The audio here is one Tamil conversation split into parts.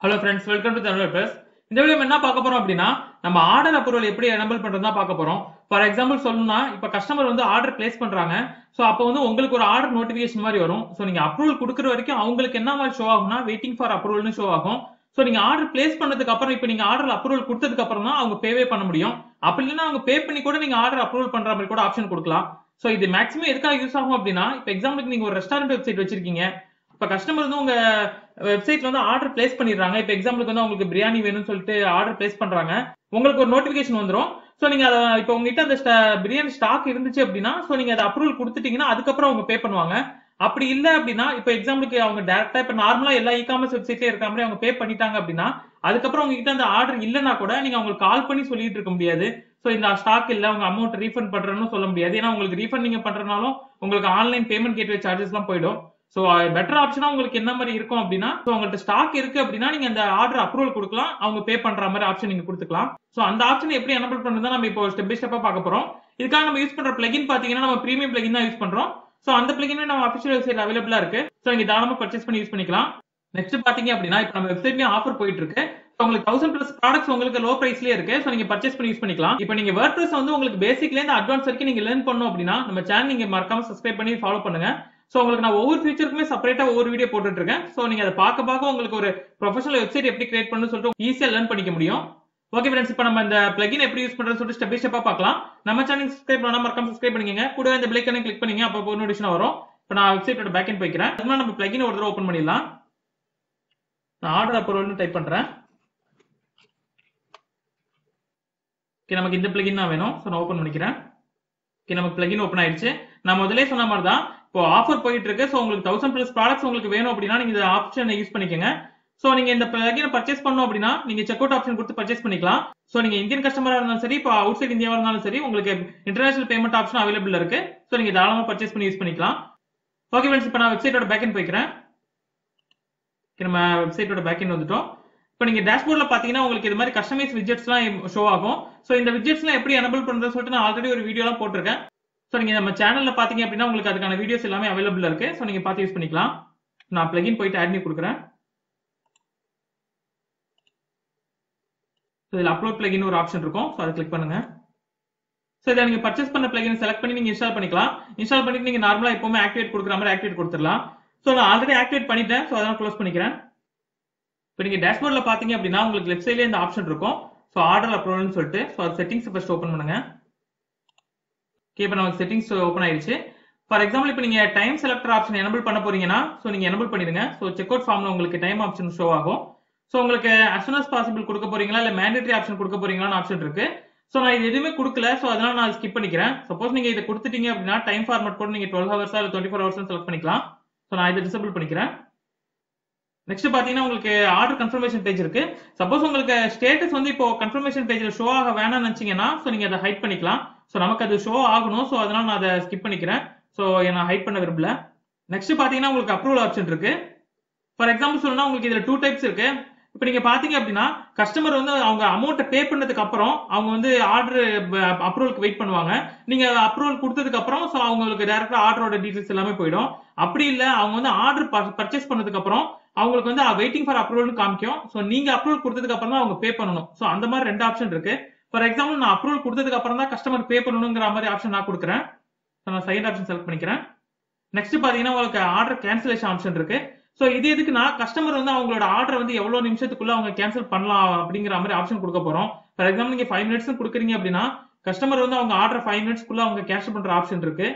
hello friends welcome to Tamil press இந்த வீடியோ என்ன பார்க்க போறோம் அப்படின்னா நம்ம ஆர்டர் அப்ரூவல் எப்படி எனபிள் பண்றது தான் பார்க்க போறோம் ஃபார் எக்ஸாம்பிள் சொல்லணும்னா இப்போ கஸ்டமர் வந்து ஆர்டர் பிளேஸ் பண்றாங்க ஸோ அப்போ வந்து உங்களுக்கு ஒரு ஆர்டர் நோட்டிஃபிகேஷன் மாதிரி வரும் ஸோ நீங்க அப்ரூவல் கொடுக்குற வரைக்கும் அவங்களுக்கு என்ன மாதிரி ஷோ ஆகும்னா வெயிட்டிங் ஃபார் அப்ரூவல்னு ஷோ ஆகும் ஸோ நீங்க ஆர்டர் பிளேஸ் பண்ணதுக்கு அப்புறம் இப்போ நீங்க ஆர்டர் அப்ரூவல் கொடுத்ததுக்கு அப்புறம் தான் அவங்க பேவே பண்ண முடியும் அப்படி இல்லைன்னா அவங்க பே பண்ணி கூட நீங்க ஆர்டர் அப்ரூவல் பண்ற மாதிரி கூட ஆப்ஷன் கொடுக்கலாம் ஸோ இது மேக்ஸிமம் எதுக்காக யூஸ் ஆகும் அப்படின்னா இப்போ எக்ஸாம்பிளுக்கு நீங்க ஒரு ரெஸ்டாரண்ட் வெப்சைட் வச்சிருக்கீங்க இப்போ கஸ்டமர் வந்து உங்க வெப்சைட்ல வந்து ஆர்டர் பிளேஸ் பண்ணிடுறாங்க இப்போ எக்ஸாம்பிளுக்கு வந்து உங்களுக்கு பிரியாணி வேணும்னு சொல்லிட்டு ஆர்டர் பிளேஸ் பண்றாங்க உங்களுக்கு ஒரு நோட்டிபிகேஷன் வந்துரும் ஸோ நீங்க அதை இப்போ உங்ககிட்ட அந்த sta- பிரியாணி ஸ்டாக் இருந்துச்சு அப்படின்னா ஸோ நீங்க அதை அப்ரூவல் கொடுத்துட்டீங்கன்னா அதுக்கப்புறம் அவங்க பே பண்ணுவாங்க அப்படி இல்ல அப்படின்னா இப்போ எக்ஸாம்பிளுக்கு அவங்க டேரக்டா இப்போ நார்மலா எல்லா இ காமர்ஸ் வெப்சைட்லயே இருக்க மாதிரி அவங்க பே பண்ணிட்டாங்க அப்படின்னா அதுக்கப்புறம் உங்ககிட்ட அந்த ஆர்டர் இல்லைன்னா கூட நீங்க அவங்களுக்கு கால் பண்ணி சொல்லிட்டு இருக்க முடியாது ஸோ இந்த ஸ்டாக் இல்ல உங்க அமௌண்ட் ரீஃபண்ட் பண்றேன்னு சொல்ல முடியாது ஏன்னா உங்களுக்கு ரீஃபண்ட் நீங்க பண்றதுனாலும் உங்களுக்கு ஆன்லைன் பேமெண்ட் கேட்வே சார்ஜஸ் எல்லாம் போயிடும் ஸோ பெட்டர் ஆப்ஷனா உங்களுக்கு என்ன மாதிரி இருக்கும் அப்படின்னா ஸோ உங்கள்ட்ட ஸ்டாக் இருக்கு அப்படின்னா நீங்க அந்த ஆர்டர் அப்ரூவல் கொடுக்கலாம் அவங்க பே பண்ற மாதிரி ஆப்ஷன் நீங்க கொடுத்துக்கலாம் ஸோ அந்த ஆப்ஷன் எப்படி எனபிள் பண்ணுறது நம்ம இப்போ ஸ்டெப் பை ஸ்டெப்பா பார்க்க போறோம் இதுக்காக நம்ம யூஸ் பண்ற பிளகின் பாத்தீங்கன்னா நம்ம பிரீமியம் பிளகின் தான் யூஸ் பண்றோம் ஸோ அந்த பிளகின் நம்ம அஃபிஷியல் வெப்சைட் அவைலபிளா இருக்கு ஸோ நீங்க தாராளமா பர்ச்சேஸ் பண்ணி யூஸ் பண்ணிக்கலாம் நெக்ஸ்ட் பாத்தீங்க அப்படின்னா இப்போ நம்ம வெப்சைட்லயும் ஆஃபர் போயிட்டு இருக்கு So, உங்களுக்கு தௌசண்ட் பிளஸ் ப்ராடக்ட்ஸ் உங்களுக்கு லோ பிரைஸ்லயே இருக்கு ஸோ நீங்க பர்ச்சேஸ் பண்ணி யூஸ் பண்ணிக்கலாம் இப்போ நீங்க வேர்ட் வந்து உங்களுக்கு பேசிக்ல இருந்து அட்வான்ஸ் வரைக்கும் நீங்க லேர்ன் பண்ணணும் அப்படின்னா நம்ம சேனல் நீங்க மறக்காம சப்ஸ்கிரைப் பண்ணி ஃபாலோ பண்ணுங்க ஸோ உங்களுக்கு நான் ஒவ்வொரு ஃபீச்சருக்குமே செப்பரேட்டா ஒவ்வொரு வீடியோ போட்டுட்டு இருக்கேன் ஸோ நீங்க அதை பார்க்க பார்க்க உங்களுக்கு ஒரு ப்ரொஃபஷனல் வெப்சைட் எப்படி கிரியேட் பண்ணணும்னு சொல்லிட்டு ஈஸியா லேர்ன் பண்ணிக்க முடியும் ஓகே ஃப்ரெண்ட்ஸ் இப்போ நம்ம இந்த பிளகின் எப்படி யூஸ் பண்றதுன்னு சொல்லிட்டு ஸ்டெப் பை ஸ்டெப்பா பார்க்கலாம் நம்ம சேனல் சப்ஸ்கிரைப் பண்ணா மறக்காம சப்ஸ்கிரைப் பண்ணிக்கங்க கூட இந்த பிளைக்கனை கிளிக் பண்ணீங்க அப்போ நோட்டிஃபிகேஷன் வரும் இப்போ நான் வெப்சைட்டோட பேக் எண்ட் போய்க்கிறேன் அதுக்கு முன்னாடி நம்ம பிளகின் ஒரு தடவை ஓப்பன் பண்ணிடலாம் நான் ஆர்டர் அப்ரூவல்னு டைப் பண்றேன் ஓகே நமக்கு இந்த பிளகின் தான் வேணும் ஸோ நான் ஓப்பன் பண்ணிக்கிறேன் ஓகே நமக்கு பிளகின் ஓப்பன் ஆயிடுச்சு நான் முதல்ல சொன்ன மாதிரி தான் இப்போ ஆஃபர் போயிட்டு இருக்கு ஸோ உங்களுக்கு தௌசண்ட் பிளஸ் ப்ராடக்ட்ஸ் உங்களுக்கு வேணும் அப்படின்னா நீங்க இந்த ஆப்ஷனை யூஸ் பண்ணிக்கோங்க ஸோ நீங்க இந்த பிளகினை பர்ச்சேஸ் பண்ணணும் அப்படின்னா நீங்க செக் அவுட் ஆப்ஷன் கொடுத்து பர்ச்சேஸ் பண்ணிக்கலாம் ஸோ நீங்க இந்தியன் கஸ்டமரா இருந்தாலும் சரி இப்போ அவுட் சைட் இந்தியாவா இருந்தாலும் சரி உங்களுக்கு இன்டர்நேஷனல் பேமெண்ட் ஆப்ஷன் அவைலபிள் இருக்கு ஸோ நீங்க தாராளமா பர்ச்சேஸ் பண்ணி யூஸ் பண்ணிக்கலாம் ஓகே ஃப்ரெண்ட்ஸ் இப்போ நான் வெப்சைட்டோட பேக்கெண்ட் போய்க்கிறேன் Okay, நம்ம வெப்சைட்டோட பேக்கெண்ட் வந்துட்டோம் இப்போ நீங்க டேஷ்போர்ட்ல பாத்தீங்கன்னா உங்களுக்கு இது மாதிரி கஸ்டமைஸ் விஜெட்ஸ்லாம் ஷோ ஆகும் ஸோ இந்த விஜெட்ஸ்லாம் எப்படி எனபிள் பண்றதுன்னு சொல்லிட்டு நான் ஆல்ரெடி ஒரு வீடியோலாம் போட்டிருக்கேன் ஸோ நீங்க நம்ம சேனல்ல பாத்தீங்க அப்படின்னா உங்களுக்கு அதுக்கான வீடியோஸ் எல்லாமே அவைலபிள் இருக்கு ஸோ நீங்க பார்த்து யூஸ் பண்ணிக்கலாம் நான் பிளகின் போயிட்டு ஆட் பண்ணி கொடுக்குறேன் ஸோ இதில் அப்லோட் பிளகின் ஒரு ஆப்ஷன் இருக்கும் ஸோ அதை கிளிக் பண்ணுங்க ஸோ இதை நீங்க பர்ச்சேஸ் பண்ண பிளகின் செலக்ட் பண்ணி நீங்க இன்ஸ்டால் பண்ணிக்கலாம் இன்ஸ்டால் பண்ணிட்டு நீங்க நார்மலா எப்பவுமே ஆக்டிவேட் கொடுக்குற மாதிரி ஆக்டிவேட் கொடுத்துடலாம் ஸோ நான் ஆல்ரெடி ஆக்டிவேட் பண்ணிட்டேன் ஸோ அதெல்லாம் க்ளோஸ் பண்ணிக்கிறேன் இப்போ நீங்க டேஷ்போர்ட்ல பாத்தீங்க அப்படின்னா உங்களுக்கு லெஃப்ட் சைட்ல இந்த ஆப்ஷன் இருக்கும் ஸோ ஆர்டர் அப்ரூவல்னு சொல்லிட்டு ஸோ அது செட்டிங்ஸ் ஃபர்ஸ்ட் ஓப்பன் பண்ணுங்க ஓகே இப்போ நமக்கு செட்டிங்ஸ் ஓப்பன் ஆயிடுச்சு ஃபார் எக்ஸாம்பிள் இப்போ நீங்க டைம் செலக்டர் ஆப்ஷன் எனபிள் பண்ண போறீங்கன்னா ஸோ நீங்க எனபிள் பண்ணிடுங்க ஸோ செக் அவுட் ஃபார்ம்ல உங்களுக்கு டைம் ஆப்ஷன் ஷோ ஆகும் ஸோ உங்களுக்கு as soon as பாசிபிள் கொடுக்க போறீங்களா இல்ல மேண்டேட்டரி ஆப்ஷன் கொடுக்க போறீங்களான்னு ஆப்ஷன் இருக்கு ஸோ நான் இது எதுவுமே கொடுக்கல ஸோ அதனால நான் ஸ்கிப் பண்ணிக்கிறேன் சப்போஸ் நீங்க இதை கொடுத்துட்டீங்க அப்படின்னா டைம் ஃபார்மட் கூட நீங்க டுவெல் ஹவர்ஸா இல்லை டுவெண்ட்டி ஃபோர் ஹவர்ஸ் செலக்ட் பண்ணிக்கலாம் ஸோ நான் இதை டிசபிள் பண்ணிக்கிறேன் நெக்ஸ்ட் பாத்தீங்கன்னா உங்களுக்கு ஆர்டர் கன்ஃபர்மேஷன் பேஜ் இருக்கு சப்போஸ் உங்களுக்கு ஸ்டேட்டஸ் வந்து இப்போ கன்ஃபர்மேஷன் பேஜ்ல ஷோ ஆக வேணாம்னு நினைச்சீங்கன்னா ஸோ நீங்க அதை ஹைட் பண்ணிக்கலாம் ஸோ நமக்கு அது ஷோ ஆகணும் ஸோ அதனால நான் அதை ஸ்கிப் பண்ணிக்கிறேன் ஸோ நான் ஹைட் பண்ண விரும்பல நெக்ஸ்ட் பாத்தீங்கன்னா உங்களுக்கு அப்ரூவல் ஆப்ஷன் இருக்கு ஃபார் எக்ஸாம்பிள் சொல்லணும்னா உங்களுக்கு இதுல டூ டைப்ஸ் இருக்கு இப்போ நீங்க பாத்தீங்க அப்படின்னா கஸ்டமர் வந்து அவங்க அமௌண்ட்டை பே பண்ணதுக்கு அப்புறம் அவங்க வந்து ஆர்டர் அப்ரூவலுக்கு வெயிட் பண்ணுவாங்க நீங்க அப்ரூவல் கொடுத்ததுக்கு அப்புறம் ஸோ அவங்களுக்கு டேரக்டா ஆர்டரோட டீடைல்ஸ் எல்லாமே போயிடும் அப்படி இல்ல அவங்க வந்து ஆர்டர் பர்ச்சேஸ் பண்ணதுக்கு அப்புறம் அவங்களுக்கு வந்து வெயிட்டிங் ஃபார் அப்ரூவல்னு காமிக்கும் ஸோ நீங்க அப்ரூவல் கொடுத்ததுக்கு அப்புறம் தான் அவங்க பே பண்ணணும் ஸோ அந்த மாதிரி ரெண்டு ஆப்ஷன் இருக்கு ஃபார் எக்ஸாம்பிள் நான் அப்ரூவல் கொடுத்ததுக்கு அப்புறம் தான் கஸ்டமர் பே பண்ணணுங்கிற மாதிரி ஆப்ஷன் நான் கொடுக்குறேன் ஸோ நான் செகண்ட் ஆப்ஷன் செலக்ட் பண்ணிக்கிறேன் நெக்ஸ்ட் பாத்தீங்கன்னா உங்களுக்கு ஆர்டர் கேன்சலேஷன் ஆப்ஷன் இருக்கு ஸோ இது எதுக்குன்னா கஸ்டமர் வந்து அவங்களோட ஆர்டர் வந்து எவ்வளவு நிமிஷத்துக்குள்ள அவங்க கேன்சல் பண்ணலாம் அப்படிங்கிற மாதிரி ஆப்ஷன் கொடுக்க போறோம் ஃபார் எக்ஸாம்பிள் நீங்க ஃபைவ் மினிட்ஸ் கொடுக்குறீங்க அப்படின்னா கஸ்டமர் வந்து அவங்க ஆர்டர் ஃபைவ் மினிட்ஸ்க்குள்ள அவங்க கேன்சல் பண்ற ஆப்ஷன் இருக்கு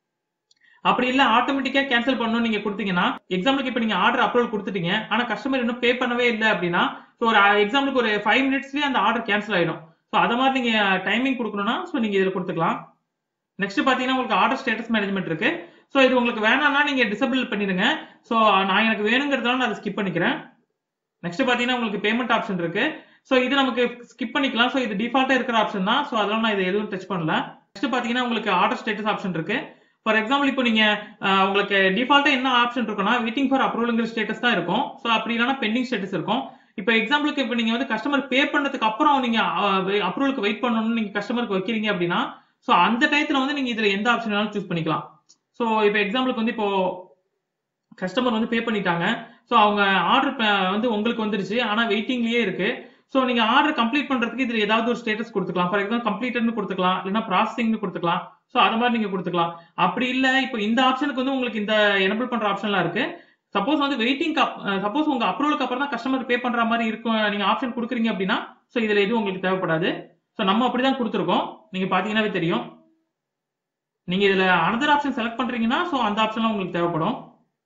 அப்படி இல்ல ஆட்டோமேட்டிக்கா கேன்சல் பண்ணணும் நீங்க கொடுத்தீங்கன்னா எக்ஸாம்பிளுக்கு இப்ப நீங்க ஆர்டர் அப்ரூவல் கொடுத்துட்டீங்க ஆனா கஸ்டமர் இன்னும் பே பண்ணவே இல்லை அப்படின்னா ஸோ ஒரு எக்ஸாம்பிளுக்கு ஒரு ஃபைவ் மினிட்ஸ்லயே அந்த ஆர்டர் கேன்சல் ஆயிடும் ஸோ அதை மாதிரி நீங்க டைமிங் கொடுக்கணும்னா ஸோ நீங்க இதுல கொடுத்துக்கலாம் நெக்ஸ்ட் பாத்தீங்கன்னா உங்களுக்கு ஆர்டர் ஸ்டேட்டஸ் மேனேஜ்மெண்ட் இருக்கு ஸோ இது உங்களுக்கு வேணாம்னா நீங்க டிசபிள் பண்ணிடுங்க ஸோ நான் எனக்கு வேணுங்கிறதுனால நான் அதை ஸ்கிப் பண்ணிக்கிறேன் நெக்ஸ்ட் பாத்தீங்கன்னா உங்களுக்கு பேமெண்ட் ஆப்ஷன் இருக்கு ஸோ இது நமக்கு ஸ்கிப் பண்ணிக்கலாம் ஸோ இது டிஃபால்ட்டா இருக்கிற ஆப்ஷன் தான் ஸோ அதனால நான் இதை எதுவும் டச் பண்ணல நெக்ஸ்ட் பாத்தீங்கன்னா உங்களுக்கு ஆர்டர் ஸ்டேட்டஸ் ஆப்ஷன் இருக்கு ஃபார் எக்ஸாம்பிள் இப்போ நீங்க அஹ், உங்களுக்கு டிஃபால்ட்டா என்ன ஆப்ஷன் இருக்குன்னா வெயிட்டிங் ஃபார் அப்ரூவல்ங்கிற ஸ்டேட்டஸ் தான் இருக்கும் ஸோ அப்படி இல்லைன்னா பெண்டிங் ஸ்டேட்டஸ் இருக்கும் இப்போ எக்ஸாம்பிளுக்கு இப்போ நீங்க வந்து கஸ்டமர் பே பண்ணதுக்கு அப்புறம் நீங்க அப்ரூவலுக்கு வெயிட் பண்ணணும்னு நீங்க கஸ்டமருக்கு வைக்கிறீங்க அப்படின்னா ஸோ அந்த டயத்துல வந்து நீங்க இதுல எந்த ஆப்ஷன் வேணாலும் சூஸ் பண்ணிக்கலாம் ஸோ இப்போ எக்ஸாம்பிளுக்கு வந்து இப்போ கஸ்டமர் வந்து பே பண்ணிட்டாங்க ஸோ அவங்க ஆர்டர் வந்து உங்களுக்கு வந்துருச்சு ஆனா வெயிட்டிங்லயே இருக்கு ஸோ நீங்க ஆர்டர் கம்ப்ளீட் பண்றதுக்கு இதுல ஏதாவது ஒரு ஸ்டேட்டஸ் கொடுத்துக்கலாம் ஃபார் எக்ஸாம்பிள் கம்ப்ளீட்டட்னு கொடுத்துக்கலாம் இல்லைன்னா ப்ராசஸிங்னு கொடுத்துக்கலாம் ஸோ அது மாதிரி நீங்க கொடுத்துக்கலாம் அப்படி இல்ல இப்போ இந்த ஆப்ஷனுக்கு வந்து உங்களுக்கு இந்த எனபிள் பண்ற ஆப்ஷன்லாம் இருக்கு சப்போஸ் வந்து வெயிட்டிங் சப்போஸ் உங்க அப்ரூவலுக்கு அப்புறம் தான் கஸ்டமர் பே பண்ற மாதிரி இருக்கும் நீங்க ஆப்ஷன் கொடுக்குறீங்க அப்படின்னா ஸோ இதுல எதுவும் உங்களுக்கு தேவைப்படாது ஸோ நம்ம அப்படிதான் கொடுத்துருக்கோம் நீங்க பாத்தீங்கன்னாவே தெரியும் நீங்க இதுல அனதர் ஆப்ஷன் செலக்ட் பண்றீங்கன்னா ஸோ அந்த ஆப்ஷன்லாம் உங்களுக்கு தேவைப்படும்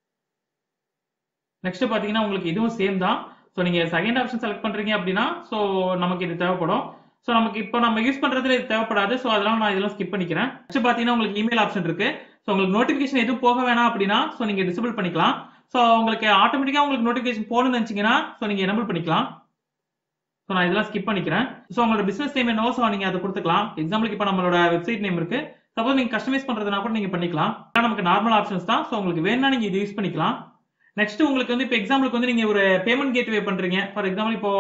நெக்ஸ்ட் பாத்தீங்கன்னா உங்களுக்கு இதுவும் சேம் தான் ஸோ நீங்க செகண்ட் ஆப்ஷன் செலக்ட் பண்றீங்க அப்படின்னா ஸோ நமக்கு இது தேவைப்படும் ஸோ நமக்கு இப்போ நம்ம யூஸ் பண்றதுல இது தேவைப்படாது ஸோ அதெல்லாம் நான் இதெல்லாம் ஸ்கிப் பண்ணிக்கிறேன் நெக்ஸ்ட் பாத்தீங்கன்னா உங்களுக்கு இமெயில் ஆப்ஷன் இருக்கு ஸோ உங்களுக்கு நோட்டிஃபிகேஷன் எதுவும் போக வேணாம் அப்படின்னா ஸோ நீங்க டிசபிள் பண்ணிக்கலாம் ஸோ உங்களுக்கு ஆட்டோமேட்டிக்கா உங்களுக்கு நோட்டிஃபிகேஷன் போகணும்னு நினைச்சீங்கன்னா ஸோ நீங்க எனபிள் பண்ணிக்கலாம் ஸோ நான் இதெல்லாம் ஸ்கிப் பண்ணிக்கிறேன் ஸோ உங்களோட பிசினஸ் நேம் என்னவோ ஸோ நீங்க அதை கொடுத்துக்கலாம் எக்ஸாம்பிளுக்கு இப்போ நம்மளோட வெப்சைட் நேம் இருக்கு சப்போஸ் நீங்க கஸ்டமைஸ் பண்றதுனா கூட நீங்க பண்ணிக்கலாம் ஆனா நமக்கு நார்மல் ஆப்ஷன்ஸ் தான் ஸோ உங்களுக்கு வேணும்னா நீங்க இது யூஸ் பண்ணிக்கலாம் நெக்ஸ்ட் உங்களுக்கு வந்து இப்போ எக்ஸாம்பிளுக்கு வந்து நீங்க ஒரு பேமெண்ட் கேட்வே பண்றீங்க ஃபார் எக்ஸாம்பிள் இப்போ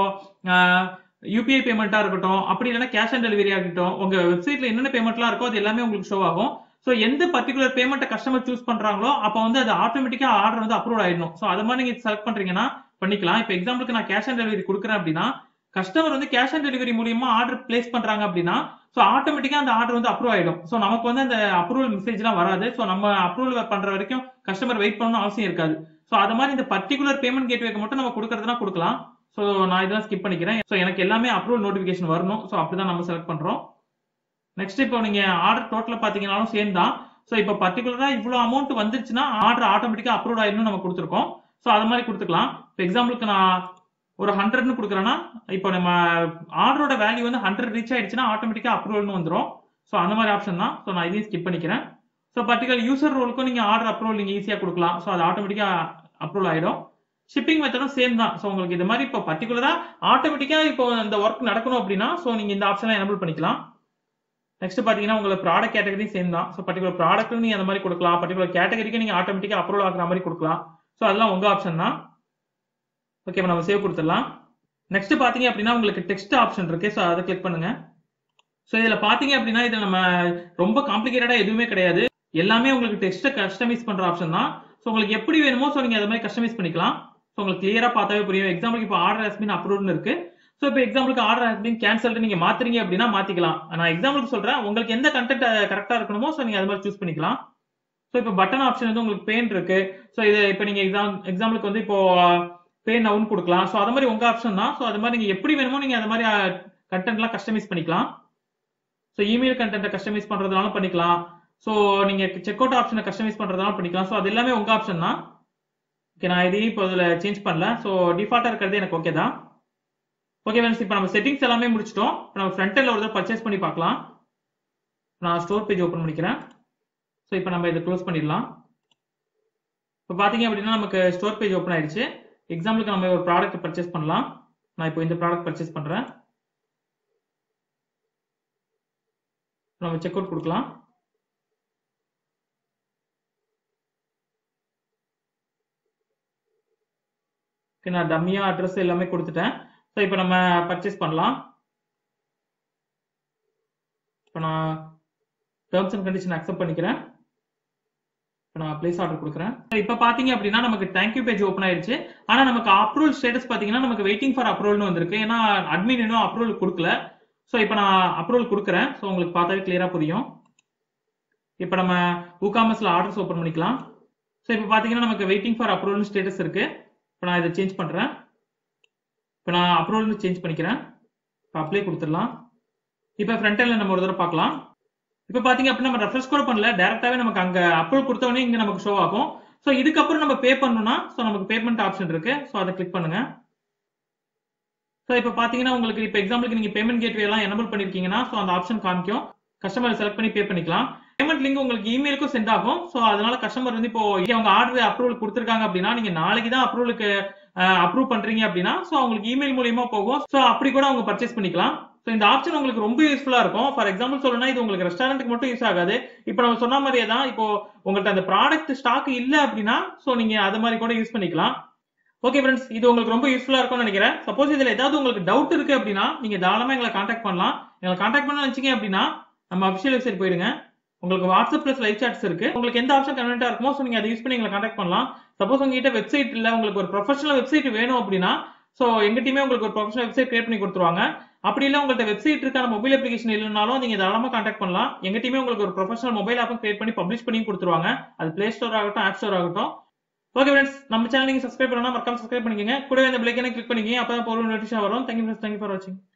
யூபிஐ பேமெண்ட்டா இருக்கட்டும் அப்படி இல்லைன்னா கேஷ் ஆன் டெலிவரி ஆகட்டும் உங்க வெப்சைட்ல என்னென்ன பேமெண்ட்லாம் இருக்கோ அது எல்லாமே உங்களுக்கு ஷோ ஆகும் ஸோ எந்த பர்டிகுலர் பேமெண்ட்டை கஸ்டமர் சூஸ் பண்றாங்களோ அப்போ வந்து அது ஆட்டோமேட்டிக்கா ஆர்டர் வந்து அப்ரூவ் ஆயிடணும் ஸோ அது மாதிரி நீங்க செலக்ட் பண்றீங்கன்னா பண்ணிக்கலாம் இப்போ எக்ஸாம்பிளுக்கு நான் கேஷ் ஆன் டெலிவரி கொடுக்குறேன் அப்படின்னா கஸ்டமர் வந்து கேஷ் ஆன் டெலிவரி மூலியமா ஆர்டர் பிளேஸ் பண்றாங்க அப்படின்னா ஸோ ஆட்டோமேட்டிக்கா அந்த ஆர்டர் வந்து அப்ரூவ் ஆயிடும் ஸோ நமக்கு வந்து அந்த அப்ரூவல் மெசேஜ்லாம் வராது ஸோ நம்ம அப்ரூவல் பண்ற வரைக்கும் கஸ்டமர் வெயிட் பண்ணணும் அவசியம் இருக்காது ஸோ அது மாதிரி இந்த பர்டிகுலர் பேமெண்ட் கேட்வேக்கு மட்டும் நம்ம கொடுக்கறதுனா கொடுக்கலாம் ஸோ நான் இதெல்லாம் ஸ்கிப் பண்ணிக்கிறேன் ஸோ எனக்கு எல்லாமே அப்ரூவல் நோட்டிஃபிகேஷன் வரணும் ஸோ அப்படிதான் நம்ம செலக்ட் பண்றோம் நெக்ஸ்ட் இப்போ நீங்க ஆர்டர் டோட்டலா பாத்தீங்கன்னாலும் சேம் தான் ஸோ இப்போ பர்டிகுலரா இவ்வளோ அமௌண்ட் வந்துருச்சுன்னா ஆர்டர் ஆட்டோமேட்டிக்கா அப்ரூவ் ஆயிடும் நம்ம கொடுத்துருக்கோம் ஸோ அது மாதிரி கொடுத்துக்கலாம் இப்போ எக்ஸாம்பிளுக்கு நான் ஒரு ஹண்ட்ரட்னு கொடுக்குறேன்னா இப்போ நம்ம ஆர்டரோட வேல்யூ வந்து ஹண்ட்ரட் ரீச் ஆயிடுச்சுன்னா ஆட்டோமேட்டிக்கா அப்ரூவல்னு வந்துடும் ஸோ அந்த மாதிரி ஆப்ஷன் தான் ஸோ நான் இதையும் ஸ்கிப் பண்ணிக்கிறேன் ஸோ பர்டிகுலர் யூசர் ரோலுக்கும் நீங்க ஆர்டர் அப்ரூவல் நீங்க ஈஸியா கொடுக்கலாம் ஸோ அது ஆட்டோமேட்டிக்கா அப்ரூவல் ஆயிடும் ஷிப்பிங் மெத்தடும் சேம் தான் ஸோ உங்களுக்கு இது மாதிரி இப்போ பர்டிகுலரா ஆட்டோமேட்டிக்கா இப்போ இந்த ஒர்க் நடக்கணும் அப்படின்னா ஸோ நீங்க இந்த ஆப்ஷனை எனபிள் பண்ணிக்கலாம் நெக்ஸ்ட் பாத்தீங்கன்னா உங்களுக்கு ப்ராடக்ட் கேட்டகரி சேம் தான் ஸோ பர்டிகுலர் ப்ராடக்ட் நீங்க அந்த மாதிரி கொடுக்கலாம் பர்டிகுலர் கேட்டகரிக்கு நீங்க ஆட்டோமேட்டிக்கா அப்ரூவல் ஆகுற மாதிரி கொடுக்கலாம் ஸோ அதெல்லாம் உங்க ஆப்ஷன் தான் ஓகே நம்ம சேவ் கொடுத்துடலாம் நெக்ஸ்ட் பாத்தீங்க அப்படின்னா உங்களுக்கு டெக்ஸ்ட் ஆப்ஷன் இருக்கு ஸோ அதை கிளிக் பண்ணுங்க ஸோ இதுல பாத்தீங்க அப்படின்னா இது நம்ம ரொம்ப காம்ப்ளிகேட்டடா எதுவுமே கிடையாது எல்லாமே உங்களுக்கு டெக்ஸ்ட்டை கஸ்டமைஸ் பண்ற ஆப்ஷன் தான் ஸோ உங்களுக்கு எப்படி வேணுமோ ஸோ நீங்க அதை மாதிரி கஸ்டமைஸ் பண்ணிக்கலாம் ஸோ உங்களுக்கு கிளியரா பார்த்தாவே புரியும் எக்ஸாம்பிளுக்கு இப்போ ஆர்டர் ஹஸ்பின் அப்ரூவ்னு இருக்கு ஸோ இப்போ எக்ஸாம்பிளுக்கு ஆர்டர் ஹஸ்பின் கேன்சல்டு நீங்க மாத்துறீங்க அப்படின்னா மாத்திக்கலாம் நான் எக்ஸாம்பிளுக்கு சொல்றேன் உங்களுக்கு எந்த கண்டென்ட் கரெக்டா இருக்கணுமோ ஸோ நீங்க அது மாதிரி சூஸ் பண்ணிக்கலாம் ஸோ இப்போ பட்டன் ஆப்ஷன் வந்து உங்களுக்கு பெயின் இருக்கு ஸோ இது இப்போ நீங்க எக்ஸாம் எக்ஸாம்பிளுக்கு வந்து இப்போ பெயின் நவுன் கொடுக்கலாம் ஸோ அது மாதிரி உங்க ஆப்ஷன் தான் ஸோ அது மாதிரி நீங்க எப்படி வேணுமோ நீங்க அது மாதிரி கண்டென்ட்லாம் கஸ்டமைஸ் பண்ணிக்கலாம் ஸோ இமெயில் கண்டென்ட்டை கஸ்டமைஸ் பண்றதுனாலும் பண்ணிக்கலாம் ஸோ நீங்க செக் அவுட் ஆப்ஷனை கஸ்டமைஸ் பண்றதுனாலும் பண்ணிக்கலாம் ஸோ அது எல்லாமே உங்க ஆப்ஷன் தான் ஓகே நான் இதையும் இப்போ இதில் சேஞ்ச் பண்ணல ஸோ டிஃபால்ட்டாக இருக்கிறது எனக்கு ஓகே தான் ஓகே ஃப்ரெண்ட்ஸ் இப்போ நம்ம செட்டிங்ஸ் எல்லாமே முடிச்சிட்டோம் இப்போ நம்ம ஃப்ரண்ட் எண்டில் ஒரு தடவை பர்ச்சேஸ் பண்ணி பார்க்கலாம் நான் ஸ்டோர் பேஜ் ஓப்பன் பண்ணிக்கிறேன் ஸோ இப்போ நம்ம இதை க்ளோஸ் பண்ணிடலாம் இப்போ பார்த்தீங்க அப்படின்னா நமக்கு ஸ்டோர் பேஜ் ஓப்பன் ஆயிடுச்சு எக்ஸாம்பிளுக்கு நம்ம ஒரு ப்ராடக்ட் பர்ச்சேஸ் பண்ணலாம் நான் இப்போ இந்த ப்ராடக்ட் பர்ச்சேஸ் பண்ணுறேன் நம்ம செக் அவுட் கொடுக்கலாம் ஓகே நான் டம்மியா அட்ரஸ் எல்லாமே கொடுத்துட்டேன் ஸோ இப்போ நம்ம பர்ச்சேஸ் பண்ணலாம் இப்போ நான் டேர்ம்ஸ் அண்ட் கண்டிஷன் அக்செப்ட் பண்ணிக்கிறேன் இப்போ நான் பிளேஸ் ஆர்டர் கொடுக்குறேன் இப்போ பார்த்தீங்க அப்படின்னா நமக்கு தேங்க்யூ பேஜ் ஓப்பன் ஆயிடுச்சு ஆனால் நமக்கு அப்ரூவல் ஸ்டேட்டஸ் பார்த்தீங்கன்னா நமக்கு வெயிட்டிங் ஃபார் அப்ரூவல்னு வந்திருக்கு ஏன்னா அட்மின் இன்னும் அப்ரூவல் கொடுக்கல ஸோ இப்போ நான் அப்ரூவல் கொடுக்குறேன் ஸோ உங்களுக்கு பார்த்தாவே கிளியராக புரியும் இப்போ நம்ம ஊகாமஸ்ல ஆர்டர்ஸ் ஓப்பன் பண்ணிக்கலாம் ஸோ இப்போ பார்த்தீங்கன்னா நமக்கு வெயிட்டிங் ஃபார் அப்ரூவல் ஸ்டேட்டஸ் இருக்கு இப்போ நான் இதை சேஞ்ச் பண்ணுறேன் இப்போ நான் அப்ரூவல் சேஞ்ச் பண்ணிக்கிறேன் இப்போ அப்ளை கொடுத்துடலாம் இப்போ ஃப்ரண்ட் எண்ட்ல நம்ம ஒரு தடவை பார்க்கலாம் இப்போ பார்த்தீங்க அப்படின்னா நம்ம ரெஃப்ரெஷ் கூட பண்ணல டேரக்டாவே நமக்கு அங்கே அப்ரூவல் கொடுத்தவொடனே இங்கே நமக்கு ஷோ ஆகும் ஸோ இதுக்கப்புறம் நம்ம பே பண்ணணும்னா ஸோ நமக்கு பேமெண்ட் ஆப்ஷன் இருக்கு ஸோ அதை கிளிக் பண்ணுங்க ஸோ இப்போ பார்த்தீங்கன்னா உங்களுக்கு இப்போ எக்ஸாம்பிளுக்கு நீங்கள் பேமெண்ட் கேட்வே எல்லாம் எனபிள் பண்ணிருக்கீங்கன்னா ஸோ அந்த ஆப்ஷன் காமிக்கும் கஸ்டமர் செலக்ட் பண்ணி பே பண்ணிக்கலாம் பேமெண்ட் லிங்க் உங்களுக்கு இமெயிலுக்கும் சென்ட் ஆகும் ஸோ அதனால கஸ்டமர் வந்து இப்போ அவங்க ஆர்டர் அப்ரூவல் கொடுத்துருக்காங்க அப்படின்னா நீங்க நாளைக்கு தான் அப்ரூவலுக்கு அப்ரூவ் பண்றீங்க அப்படின்னா ஸோ அவங்களுக்கு இமெயில் மூலியமா போகும் ஸோ அப்படி கூட அவங்க பர்ச்சேஸ் பண்ணிக்கலாம் ஸோ இந்த ஆப்ஷன் உங்களுக்கு ரொம்ப யூஸ்ஃபுல்லா இருக்கும் ஃபார் எக்ஸாம்பிள் சொல்லணும்னா இது உங்களுக்கு ரெஸ்டாரண்ட்டுக்கு மட்டும் யூஸ் ஆகாது இப்போ நம்ம சொன்ன மாதிரியே தான் இப்போ உங்கள்கிட்ட அந்த ப்ராடக்ட் ஸ்டாக் இல்ல அப்படின்னா ஸோ நீங்க அது மாதிரி கூட யூஸ் பண்ணிக்கலாம் ஓகே ஃப்ரெண்ட்ஸ் இது உங்களுக்கு ரொம்ப யூஸ்ஃபுல்லா இருக்கும்னு நினைக்கிறேன் சப்போஸ் இதுல ஏதாவது உங்களுக்கு டவுட் இருக்கு அப்படின்னா நீங்க தாராளமா எங்களை காண்டாக்ட் பண்ணலாம் எங்களை காண்டாக்ட் பண்ண நினைச்சீங்க அப்படின்னா நம்ம அபிஷியல் வெப்சைட் போயிடுங்க உங்களுக்கு வாட்ஸ்அப் பிளஸ் லைவ் சாட்ஸ் இருக்கு உங்களுக்கு எந்த ஆப்ஷன் கன்வென்ட்டா இருக்குமோ ஸோ நீங்க அதை யூஸ் பண்ணி எங்களை காண்டாக்ட் பண்ணலாம் சப்போஸ் உங்ககிட்ட வெப்சைட் இல்ல உங்களுக்கு ஒரு ப்ரொஃபஷனல் வெப்சைட் வேணும் அப்படின்னா ஸோ எங்க டீமே உங்களுக்கு ஒரு ப்ரொஃபஷனல் வெப்சைட் கிரியேட் பண்ணி கொடுத்துருவாங்க அப்படி இல்லை உங்கள்ட்ட வெப்சைட் இருக்கான மொபைல் அப்ளிகேஷன் இல்லைனாலும் நீங்க தாராளமா கான்டாக்ட் பண்ணலாம் எங்க டீமே உங்களுக்கு ஒரு ப்ரொஃபஷனல் மொபைல் ஆப்பும் கிரியேட் பண்ணி பப்ளிஷ் பண்ணி கொடுத்துருவாங்க அது பிளே ஸ்டோர் ஆகட்டும் ஆப் ஸ்டோர் ஆகட்டும் ஓகே ஃப்ரெண்ட்ஸ் நம்ம சேனல் நீங்க சப்ஸ்கிரைப் பண்ணா மறக்காம சப்ஸ்கிரைப் பண்ணிக்கங்க கூடவே இந்த பிள்ளைக்கான கிளிக் பண்ணிக்கங்க அப்பதான் பொருள் நோட்டிஃபிகேஷன் வரும் தேங்க்யூ தேங்க்யூ ஃபார் வாட்சிங்